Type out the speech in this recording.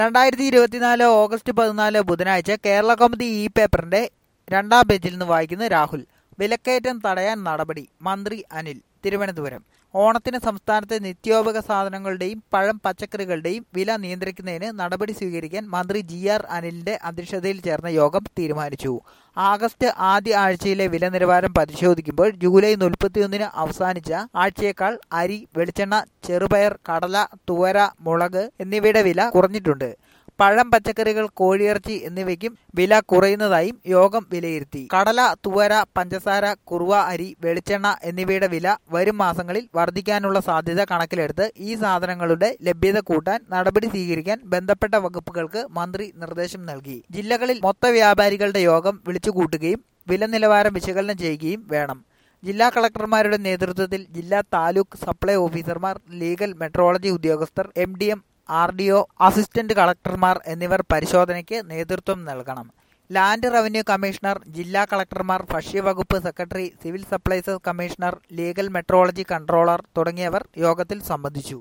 രണ്ടായിരത്തി ഇരുപത്തിനാല് ഓഗസ്റ്റ് പതിനാല് ബുധനാഴ്ച കേരള കൗമുദി ഇ പേപ്പറിന്റെ രണ്ടാം പേജിൽ നിന്ന് വായിക്കുന്ന രാഹുൽ വിലക്കയറ്റം തടയാൻ നടപടി മന്ത്രി അനിൽ തിരുവനന്തപുരം ഓണത്തിന് സംസ്ഥാനത്തെ നിത്യോപക സാധനങ്ങളുടെയും പഴം പച്ചക്കറികളുടെയും വില നിയന്ത്രിക്കുന്നതിന് നടപടി സ്വീകരിക്കാൻ മന്ത്രി ജി ആർ അനിലിന്റെ അധ്യക്ഷതയിൽ ചേർന്ന യോഗം തീരുമാനിച്ചു ആഗസ്റ്റ് ആദ്യ ആഴ്ചയിലെ വില നിലവാരം പരിശോധിക്കുമ്പോൾ ജൂലൈ മുപ്പത്തിയൊന്നിന് അവസാനിച്ച ആഴ്ചയേക്കാൾ അരി വെളിച്ചെണ്ണ ചെറുപയർ കടല തുവര മുളക് എന്നിവയുടെ വില കുറഞ്ഞിട്ടുണ്ട് പഴം പച്ചക്കറികൾ കോഴിയിറച്ചി എന്നിവയ്ക്കും വില കുറയുന്നതായും യോഗം വിലയിരുത്തി കടല തുവര പഞ്ചസാര കുറുവ അരി വെളിച്ചെണ്ണ എന്നിവയുടെ വില വരും മാസങ്ങളിൽ വർദ്ധിക്കാനുള്ള സാധ്യത കണക്കിലെടുത്ത് ഈ സാധനങ്ങളുടെ ലഭ്യത കൂട്ടാൻ നടപടി സ്വീകരിക്കാൻ ബന്ധപ്പെട്ട വകുപ്പുകൾക്ക് മന്ത്രി നിർദ്ദേശം നൽകി ജില്ലകളിൽ മൊത്ത വ്യാപാരികളുടെ യോഗം വിളിച്ചുകൂട്ടുകയും വില നിലവാരം വിശകലനം ചെയ്യുകയും വേണം ജില്ലാ കളക്ടർമാരുടെ നേതൃത്വത്തിൽ ജില്ലാ താലൂക്ക് സപ്ലൈ ഓഫീസർമാർ ലീഗൽ മെട്രോളജി ഉദ്യോഗസ്ഥർ M D M R D O assistant കളക്ടർമാർ എന്നിവർ പരിശോധനയ്ക്ക് നേതൃത്വം നൽകണം ലാൻഡ് റവന്യൂ കമ്മീഷണർ ജില്ലാ കളക്ടർമാർ ഭക്ഷ്യവകുപ്പ് secretary civil supplies commissioner legal metrology controller തുടങ്ങിയവർ യോഗത്തിൽ സംബന്ധിച്ചു